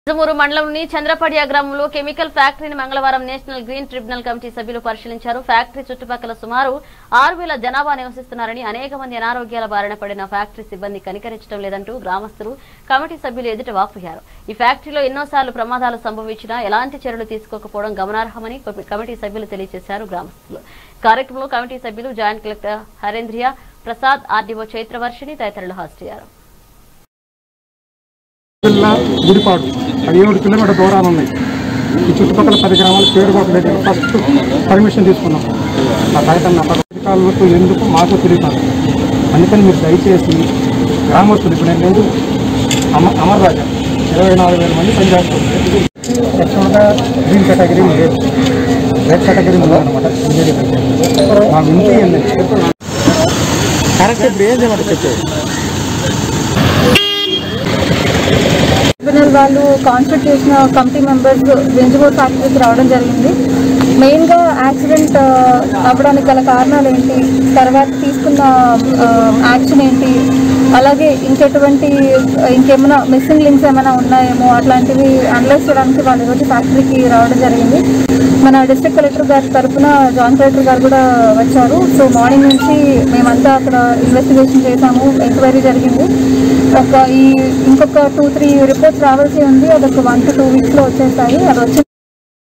నిజమూరు మండలంలోని చంద్రపడియ గ్రామంలో కెమికల్ ఫ్యాక్టరీని మంగళవారం నేషనల్ గ్రీన్ ట్రిబ్యునల్ కమిటీ సభ్యులు పరిశీలించారు ఫ్యాక్టరీ చుట్టుపక్కల సుమారు ఆరు వేల జనాభా నివసిస్తున్నారని అనేక మంది అనారోగ్యాల బారిన పడిన ఫ్యాక్టరీ సిబ్బంది కనికరించడం లేదంటూ గ్రామస్తులు కమిటీ సభ్యులు ఎదుట వాపోయారు ఈ ఫ్యాక్టరీలో ఎన్నోసార్లు ప్రమాదాలు సంభవించినా ఎలాంటి చర్యలు తీసుకోకపోవడం గమనార్హమని కమిటీ సభ్యులు తెలియజేశారు గ్రామస్తులు కార్యక్రమంలో కమిటీ సభ్యులు joint collector Harendriya Prasad RDO Chaitravarshini తదితరులు హాజరయ్యారు జిల్లా గుడిపాడు పదిహేడు కిలోమీటర్ దూరాలు ఉన్నాయి ఈ చుట్టుపక్కల పది గ్రామాలు పేరు కూడా లేదు ఫస్ట్ పర్మిషన్ తీసుకున్నాం ఆ కాగితం నా పథకాలకు ఎందుకు మాకు తెలియదు అందుకని మీరు దయచేసి గ్రామస్తులు ఇప్పుడు నేను లేదు అమ అమర్ రాజా ఇరవై నాలుగు వేల మంది పనిచేస్తారు యాక్చువల్గా గ్రీన్ కేటగిరీ లేదు రెడ్ కేటగిరీ ఉందన్నమాట మా ఇంటి కరెక్ట్ ఇప్పుడు ఏం చేయమంటే చెప్పేది ట్రిబ్యునల్ వాళ్ళు కాన్స్టిట్యూట్ చేసిన కమిటీ మెంబర్స్ వెంజమూర్ ఫ్యాక్టరీకి రావడం జరిగింది మెయిన్గా యాక్సిడెంట్ ఆ, అవ్వడానికి గల కారణాలు ఏంటి తర్వాత తీసుకున్న యాక్షన్ ఏంటి అలాగే ఇంకెటువంటి ఇంకేమైనా మిస్సింగ్ లింక్స్ ఏమైనా ఉన్నాయేమో అట్లాంటివి అనలైజ్ చేయడానికి వాళ్ళు ఈరోజు ఫ్యాక్టరీకి రావడం జరిగింది మన డిస్ట్రిక్ట్ కలెక్టర్ గారి తరఫున జాయింట్ కలెక్టర్ గారు కూడా వచ్చారు సో మార్నింగ్ నుంచి మేమంతా అక్కడ ఇన్వెస్టిగేషన్ చేశాము ఎంక్వైరీ జరిగింది ఒక ఈ ఇంకొక టూ త్రీ రిపోర్ట్స్ రావాల్సి ఉంది అదొక వన్ టు టూ వీక్స్లో వచ్చేస్తాయి అది వచ్చి